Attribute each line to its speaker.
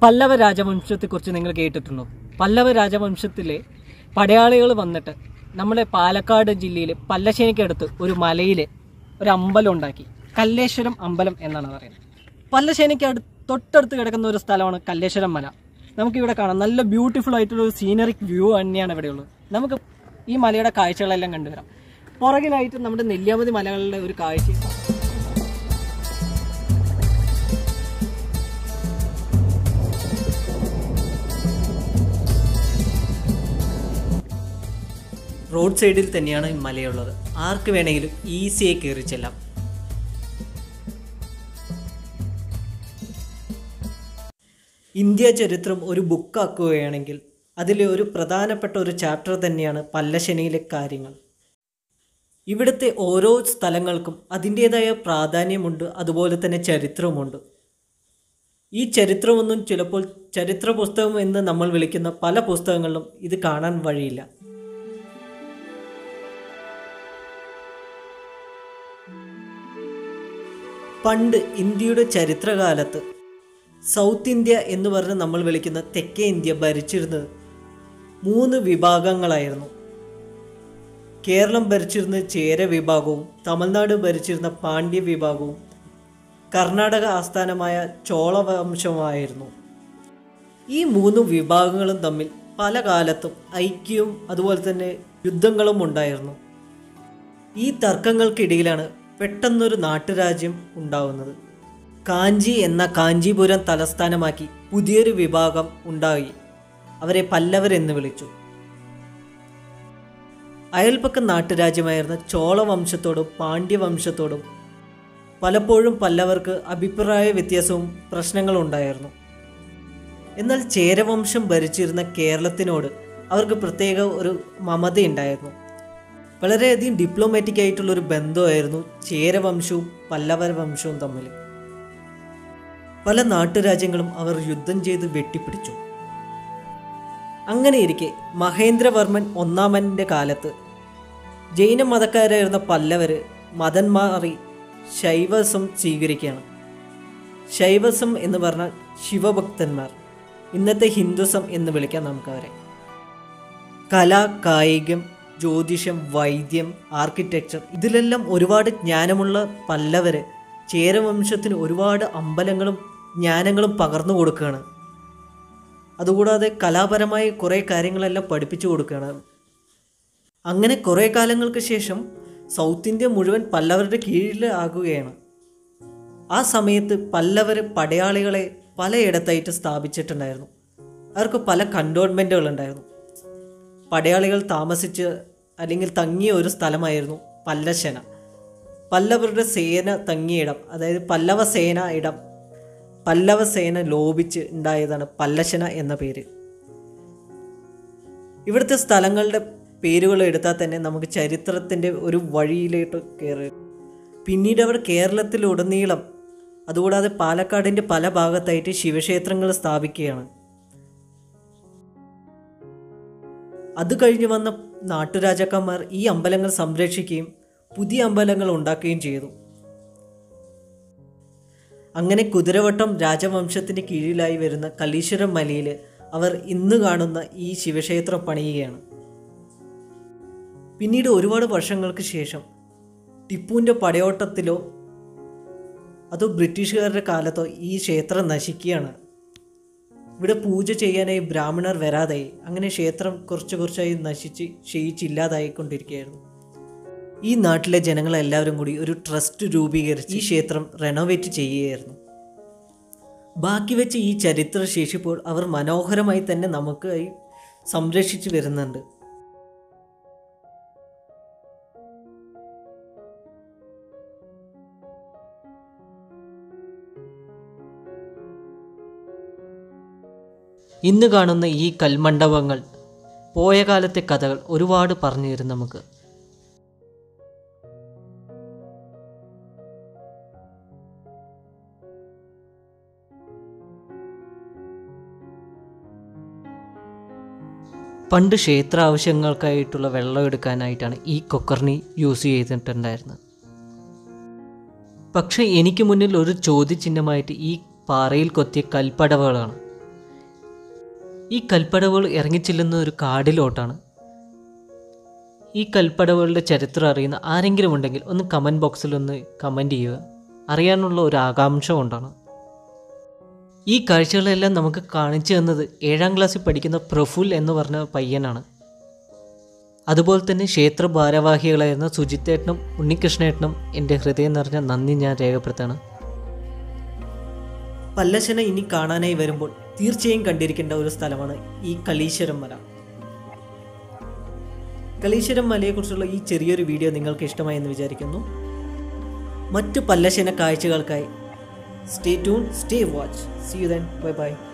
Speaker 1: പല്ലവ രാജവംശത്തെക്കുറിച്ച് നിങ്ങൾ കേട്ടിട്ടുണ്ടോ പല്ലവ രാജവംശത്തിലെ പടയാളികൾ വന്നിട്ട് നമ്മുടെ പാലക്കാട് ജില്ലയിൽ പല്ലശ്ശേനിക്കടുത്ത് ഒരു മലയിൽ ഒരു അമ്പലം ഉണ്ടാക്കി കല്ലേശ്വരം അമ്പലം എന്നാണ് പറയുന്നത് പല്ലശ്ശേനിക്ക് അടുത്ത് തൊട്ടടുത്ത് കിടക്കുന്ന ഒരു സ്ഥലമാണ് കല്ലേശ്വരം മല നമുക്കിവിടെ കാണാം നല്ല ബ്യൂട്ടിഫുൾ ആയിട്ടുള്ള ഒരു സീനറിക് വ്യൂ തന്നെയാണ് ഇവിടെയുള്ളത് നമുക്ക് ഈ മലയുടെ കാഴ്ചകളെല്ലാം കണ്ടുവരാം പുറകിലായിട്ട് നമ്മുടെ നെല്ലിയാമതി മലകളുടെ ഒരു കാഴ്ച റോഡ് സൈഡിൽ തന്നെയാണ് ഈ മലയുള്ളത് ആർക്ക് വേണമെങ്കിലും ഈസിയായി കയറി ചെല്ലാം ഇന്ത്യ ചരിത്രം ഒരു ബുക്കാക്കുകയാണെങ്കിൽ അതിലെ ഒരു പ്രധാനപ്പെട്ട ഒരു ചാപ്റ്റർ തന്നെയാണ് പല്ലശ്ശനിയിലെ കാര്യങ്ങൾ ഇവിടുത്തെ ഓരോ സ്ഥലങ്ങൾക്കും അതിൻ്റേതായ പ്രാധാന്യമുണ്ട് അതുപോലെ തന്നെ ചരിത്രവുമുണ്ട് ഈ ചരിത്രമൊന്നും ചിലപ്പോൾ ചരിത്ര പുസ്തകം എന്ന് നമ്മൾ വിളിക്കുന്ന പല പുസ്തകങ്ങളിലും ഇത് കാണാൻ വഴിയില്ല പണ്ട് ഇന്ത്യയുടെ ചരിത്രകാലത്ത് സൗത്ത് ഇന്ത്യ എന്ന് പറഞ്ഞ് നമ്മൾ വിളിക്കുന്ന തെക്കേ ഇന്ത്യ ഭരിച്ചിരുന്നത് മൂന്ന് വിഭാഗങ്ങളായിരുന്നു കേരളം ഭരിച്ചിരുന്നത് ചേര വിഭാഗവും തമിഴ്നാട് ഭരിച്ചിരുന്ന പാണ്ഡ്യ വിഭാഗവും കർണാടക ആസ്ഥാനമായ ചോളവംശമായിരുന്നു ഈ മൂന്ന് വിഭാഗങ്ങളും തമ്മിൽ പല കാലത്തും ഐക്യവും അതുപോലെ തന്നെ യുദ്ധങ്ങളും ഉണ്ടായിരുന്നു ഈ തർക്കങ്ങൾക്കിടയിലാണ് പെട്ടെന്നൊരു നാട്ടുരാജ്യം ഉണ്ടാവുന്നത് കാഞ്ചി എന്ന കാഞ്ചീപുരം തലസ്ഥാനമാക്കി പുതിയൊരു വിഭാഗം ഉണ്ടായി അവരെ പല്ലവരെന്ന് വിളിച്ചു അയൽപക്ക നാട്ടുരാജ്യമായിരുന്ന ചോളവംശത്തോടും പാണ്ഡ്യവംശത്തോടും പലപ്പോഴും പല്ലവർക്ക് അഭിപ്രായ വ്യത്യാസവും പ്രശ്നങ്ങളും ഉണ്ടായിരുന്നു എന്നാൽ ചേരവംശം ഭരിച്ചിരുന്ന കേരളത്തിനോട് അവർക്ക് പ്രത്യേക ഒരു മമതയുണ്ടായിരുന്നു വളരെയധികം ഡിപ്ലോമാറ്റിക് ആയിട്ടുള്ള ഒരു ബന്ധമായിരുന്നു ചേരവംശവും പല്ലവ വംശവും തമ്മിൽ പല നാട്ടുരാജ്യങ്ങളും അവർ യുദ്ധം ചെയ്ത് വെട്ടിപ്പിടിച്ചു അങ്ങനെയിരിക്കെ മഹേന്ദ്രവർമ്മൻ ഒന്നാമൻ്റെ കാലത്ത് ജൈന മതക്കാരായിരുന്ന പല്ലവര് മതം മാറി ശൈവസം സ്വീകരിക്കുകയാണ് ശൈവസം എന്ന് പറഞ്ഞാൽ ശിവഭക്തന്മാർ ഇന്നത്തെ ഹിന്ദുസം എന്ന് വിളിക്കാം നമുക്കവരെ കല കായികം ജ്യോതിഷം വൈദ്യം ആർക്കിടെക്ചർ ഇതിലെല്ലാം ഒരുപാട് ജ്ഞാനമുള്ള പല്ലവര് ചേരവംശത്തിന് ഒരുപാട് അമ്പലങ്ങളും ജ്ഞാനങ്ങളും പകർന്നു കൊടുക്കുകയാണ് അതുകൂടാതെ കലാപരമായ കുറേ കാര്യങ്ങളെല്ലാം പഠിപ്പിച്ചു കൊടുക്കുകയാണ് അങ്ങനെ കുറേ കാലങ്ങൾക്ക് ശേഷം സൗത്ത് ഇന്ത്യ മുഴുവൻ പല്ലവരുടെ കീഴിൽ ആകുകയാണ് ആ സമയത്ത് പല്ലവർ പടയാളികളെ പലയിടത്തായിട്ട് സ്ഥാപിച്ചിട്ടുണ്ടായിരുന്നു അവർക്ക് പല കണ്ടോൺമെൻറ്റുകൾ ഉണ്ടായിരുന്നു പടയാളികൾ താമസിച്ച് അല്ലെങ്കിൽ തങ്ങിയ ഒരു സ്ഥലമായിരുന്നു പല്ലശന പല്ലവരുടെ സേന തങ്ങിയ ഇടം അതായത് പല്ലവ സേന ഇടം പല്ലവ സേന ലോപിച്ച് ഉണ്ടായതാണ് പല്ലശന എന്ന പേര് ഇവിടുത്തെ സ്ഥലങ്ങളുടെ പേരുകൾ എടുത്താൽ തന്നെ നമുക്ക് ചരിത്രത്തിൻ്റെ ഒരു വഴിയിലേക്ക് കയറി പിന്നീട് അവർ കേരളത്തിലുടനീളം അതുകൂടാതെ പാലക്കാടിൻ്റെ പല ഭാഗത്തായിട്ട് ശിവക്ഷേത്രങ്ങൾ സ്ഥാപിക്കുകയാണ് അത് കഴിഞ്ഞ് വന്ന നാട്ടുരാജാക്കന്മാർ ഈ അമ്പലങ്ങൾ സംരക്ഷിക്കുകയും പുതിയ അമ്പലങ്ങൾ ഉണ്ടാക്കുകയും ചെയ്തു അങ്ങനെ കുതിരവട്ടം രാജവംശത്തിൻ്റെ കീഴിലായി വരുന്ന കലീശ്വരം മലയിൽ അവർ ഇന്ന് കാണുന്ന ഈ ശിവക്ഷേത്രം പണിയുകയാണ് പിന്നീട് ഒരുപാട് വർഷങ്ങൾക്ക് ശേഷം ടിപ്പുവിൻ്റെ പടയോട്ടത്തിലോ അതോ ബ്രിട്ടീഷുകാരുടെ കാലത്തോ ഈ ക്ഷേത്രം നശിക്കുകയാണ് ഇവിടെ പൂജ ചെയ്യാനായി ബ്രാഹ്മണർ വരാതായി അങ്ങനെ ക്ഷേത്രം കുറച്ച് കുറച്ചായി നശിച്ച് ക്ഷയിച്ചില്ലാതായിക്കൊണ്ടിരിക്കുകയായിരുന്നു ഈ നാട്ടിലെ ജനങ്ങളെല്ലാവരും കൂടി ഒരു ട്രസ്റ്റ് രൂപീകരിച്ച് ഈ ക്ഷേത്രം റെനോവേറ്റ് ചെയ്യുകയായിരുന്നു ബാക്കി വെച്ച് ഈ ചരിത്ര ശേഷിപ്പോൾ അവർ മനോഹരമായി തന്നെ നമുക്കായി സംരക്ഷിച്ചു വരുന്നുണ്ട് ഇന്ന് കാണുന്ന ഈ കൽമണ്ഡപങ്ങൾ പോയ കാലത്തെ കഥകൾ ഒരുപാട് പറഞ്ഞു തരും നമുക്ക് പണ്ട് ക്ഷേത്ര ആവശ്യങ്ങൾക്കായിട്ടുള്ള വെള്ളം എടുക്കാനായിട്ടാണ് ഈ കൊക്കർണി യൂസ് ചെയ്തിട്ടുണ്ടായിരുന്നത് പക്ഷേ എനിക്ക് മുന്നിൽ ഒരു ചോദ്യചിഹ്നമായിട്ട് ഈ പാറയിൽ കൊത്തിയ കൽപ്പടവുകളാണ് ഈ കൽപ്പടവുകൾ ഇറങ്ങിച്ചെല്ലുന്ന ഒരു കാടിലോട്ടാണ് ഈ കൽപ്പടവുകളുടെ ചരിത്രം അറിയുന്ന ആരെങ്കിലും ഉണ്ടെങ്കിൽ ഒന്ന് കമൻറ്റ് ബോക്സിൽ ഒന്ന് കമൻറ്റ് ചെയ്യുക അറിയാനുള്ള ഒരു ആകാംക്ഷ കൊണ്ടാണ് ഈ കാഴ്ചകളെല്ലാം നമുക്ക് കാണിച്ചു തന്നത് ഏഴാം ക്ലാസ്സിൽ പഠിക്കുന്ന പ്രഫുൽ എന്ന് പറഞ്ഞ പയ്യനാണ് അതുപോലെ തന്നെ ക്ഷേത്ര ഭാരവാഹികളായിരുന്ന സുജിത്തേട്ടനും ഉണ്ണികൃഷ്ണേട്ടനും എൻ്റെ ഹൃദയം നിറഞ്ഞ നന്ദി ഞാൻ രേഖപ്പെടുത്താണ് പല്ലശന ഇനി കാണാനായി വരുമ്പോൾ തീർച്ചയായും കണ്ടിരിക്കേണ്ട ഒരു സ്ഥലമാണ് ഈ കലീശ്വരം മല കലീശ്വരം മലയെക്കുറിച്ചുള്ള ഈ ചെറിയൊരു വീഡിയോ നിങ്ങൾക്ക് ഇഷ്ടമായി എന്ന് വിചാരിക്കുന്നു മറ്റു പല്ലശന കാഴ്ചകൾക്കായി stay tune stay watch see you then bye by